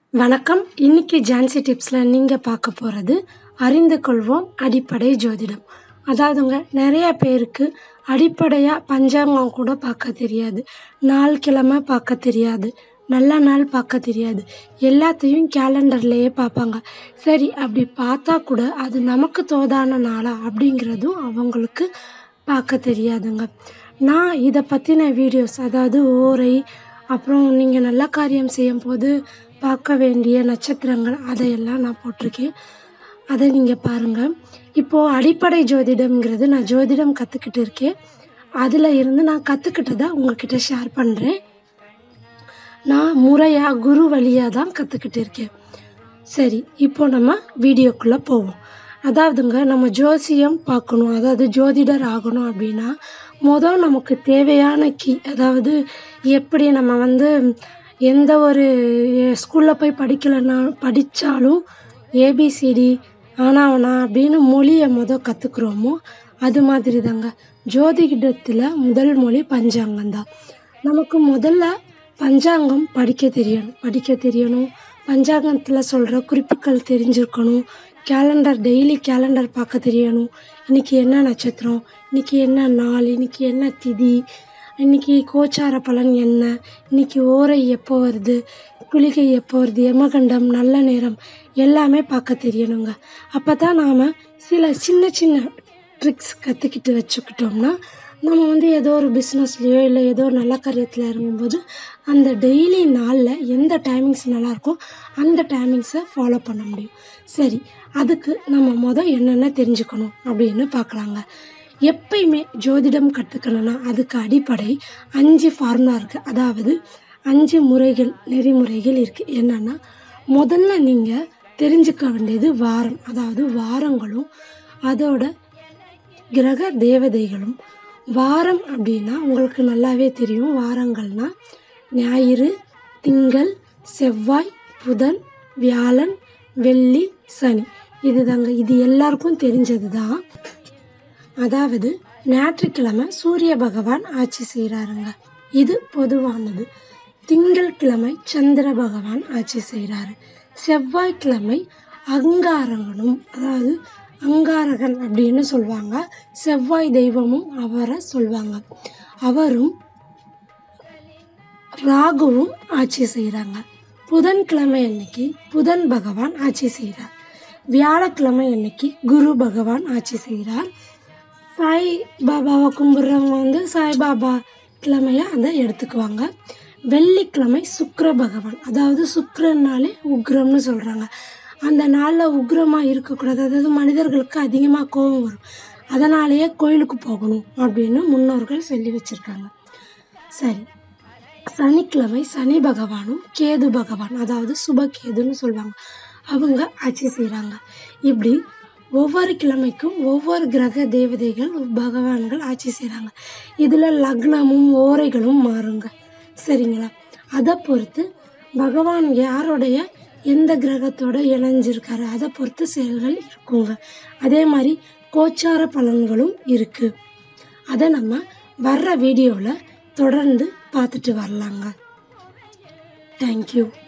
வணக்கம் இன்னைக்கு ஜான்சி டிப்ஸில் நீங்கள் பார்க்க போகிறது அறிந்து கொள்வோம் அடிப்படை ஜோதிடம் அதாவதுங்க நிறைய பேருக்கு அடிப்படையாக பஞ்சாங்கம் கூட பார்க்க தெரியாது நாள் கிழமை பார்க்க தெரியாது நல்ல நாள் பார்க்க தெரியாது எல்லாத்தையும் கேலண்டர்லேயே பார்ப்பாங்க சரி அப்படி பார்த்தா கூட அது நமக்கு தோதான நாளா அப்படிங்கிறதும் அவங்களுக்கு பார்க்க தெரியாதுங்க நான் இதை பற்றின வீடியோஸ் அதாவது ஓரை அப்புறம் நீங்கள் நல்ல காரியம் செய்யும் போது பார்க்க வேண்டிய நட்சத்திரங்கள் அதையெல்லாம் நான் போட்டிருக்கேன் அதை நீங்கள் பாருங்கள் இப்போது அடிப்படை ஜோதிடம்ங்கிறது நான் ஜோதிடம் கற்றுக்கிட்டு இருக்கேன் அதில் இருந்து நான் கற்றுக்கிட்டதை உங்ககிட்ட ஷேர் பண்ணுறேன் நான் முறையாக குரு வழியாக தான் கற்றுக்கிட்டு இருக்கேன் சரி இப்போ நம்ம வீடியோக்குள்ளே போவோம் அதாவதுங்க நம்ம ஜோசியம் பார்க்கணும் அதாவது ஜோதிடர் ஆகணும் அப்படின்னா மொதல் நமக்கு தேவையான கீ அதாவது எப்படி நம்ம வந்து எந்த ஒரு ஸ்கூலில் போய் படிக்கலைன்னா படித்தாலும் ஏபிசிடி ஆனாவனா அப்படின்னு மொழியை மொதல் கற்றுக்குறோமோ அது மாதிரி தாங்க ஜோதிடத்தில் முதல் மொழி பஞ்சாங்கம் தான் நமக்கு முதல்ல பஞ்சாங்கம் படிக்க தெரியணும் படிக்க தெரியணும் பஞ்சாங்கத்தில் சொல்கிற குறிப்புகள் தெரிஞ்சிருக்கணும் கேலண்டர் டெய்லி கேலண்டர் பார்க்க தெரியணும் இன்றைக்கி என்ன நட்சத்திரம் இன்றைக்கி என்ன நாள் இன்றைக்கி என்ன திதி இன்றைக்கி கோச்சார பலன் என்ன இன்றைக்கி ஓரை எப்போ வருது குளிகை எப்போ வருது யமகண்டம் நல்ல நேரம் எல்லாமே பார்க்க தெரியணுங்க அப்போ தான் நாம் சில சின்ன சின்ன ட்ரிக்ஸ் கற்றுக்கிட்டு வச்சுக்கிட்டோம்னா நம்ம வந்து ஏதோ ஒரு பிஸ்னஸ்லேயோ இல்லை ஏதோ ஒரு நல்ல காரியத்தில் இறங்கும்போது அந்த டெய்லி நாளில் எந்த டைமிங்ஸ் நல்லாயிருக்கோ அந்த டைமிங்ஸை ஃபாலோ பண்ண முடியும் சரி அதுக்கு நம்ம மொதல் என்னென்ன தெரிஞ்சுக்கணும் அப்படின்னு பார்க்கலாங்க எப்பயுமே ஜோதிடம் கற்றுக்கணும்னா அதுக்கு அடிப்படை அஞ்சு ஃபார்முலா இருக்குது அதாவது அஞ்சு முறைகள் நெறிமுறைகள் இருக்குது என்னென்னா முதல்ல நீங்கள் தெரிஞ்சுக்க வேண்டியது வாரம் அதாவது வாரங்களும் அதோட கிரக தேவதைகளும் வாரம் அப்படின்னா உங்களுக்கு நல்லாவே தெரியும் வாரங்கள்னால் ஞாயிறு திங்கள் செவ்வாய் புதன் வியாழன் வெள்ளி சனி இது தாங்க இது எல்லாருக்கும் தெரிஞ்சது தான் அதாவது ஞாயிற்றுக்கிழமை சூரிய பகவான் ஆட்சி செய்கிறாருங்க இது பொதுவானது திங்கட்கிழமை சந்திர பகவான் ஆட்சி செய்கிறாரு செவ்வாய்க்கிழமை அங்காரகனும் அதாவது அங்காரகன் அப்படின்னு சொல்லுவாங்க செவ்வாய் தெய்வமும் அவரை சொல்லுவாங்க அவரும் ராகுவும் ஆட்சி செய்கிறாங்க புதன்கிழமை அன்னைக்கு புதன் பகவான் ஆட்சி செய்கிறார் வியாழக்கிழமை அன்னைக்கு குரு பகவான் ஆட்சி செய்கிறார் சாய் பாபாவை கும்பிட்றவங்க வந்து சாய்பாபா கிழமையாக அதை எடுத்துக்குவாங்க வெள்ளிக்கிழமை சுக்கர பகவான் அதாவது சுக்கரன்னாலே உக்ரம்னு சொல்கிறாங்க அந்த நாளில் உக்ரமாக இருக்கக்கூடாது அதாவது மனிதர்களுக்கு அதிகமாக கோபம் வரும் அதனாலேயே கோயிலுக்கு போகணும் அப்படின்னு முன்னோர்கள் சொல்லி வச்சுருக்காங்க சரி சனிக்கிழமை சனி பகவானும் கேது பகவான் அதாவது சுபகேதுன்னு சொல்லுவாங்க அவங்க ஆட்சி செய்கிறாங்க இப்படி ஒவ்வொரு கிழமைக்கும் ஒவ்வொரு கிரக தேவதைகள் பகவான்கள் ஆட்சி செய்கிறாங்க இதில் லக்னமும் ஓரைகளும் மாறுங்க சரிங்களா அதை பொறுத்து பகவான் யாருடைய எந்த கிரகத்தோட இணைஞ்சிருக்காரு அதை பொறுத்து செயல்கள் இருக்குங்க அதே மாதிரி கோச்சார பலன்களும் இருக்குது அதை நம்ம வர்ற வீடியோவில் தொடர்ந்து பார்த்துட்டு வரலாங்க தேங்க்யூ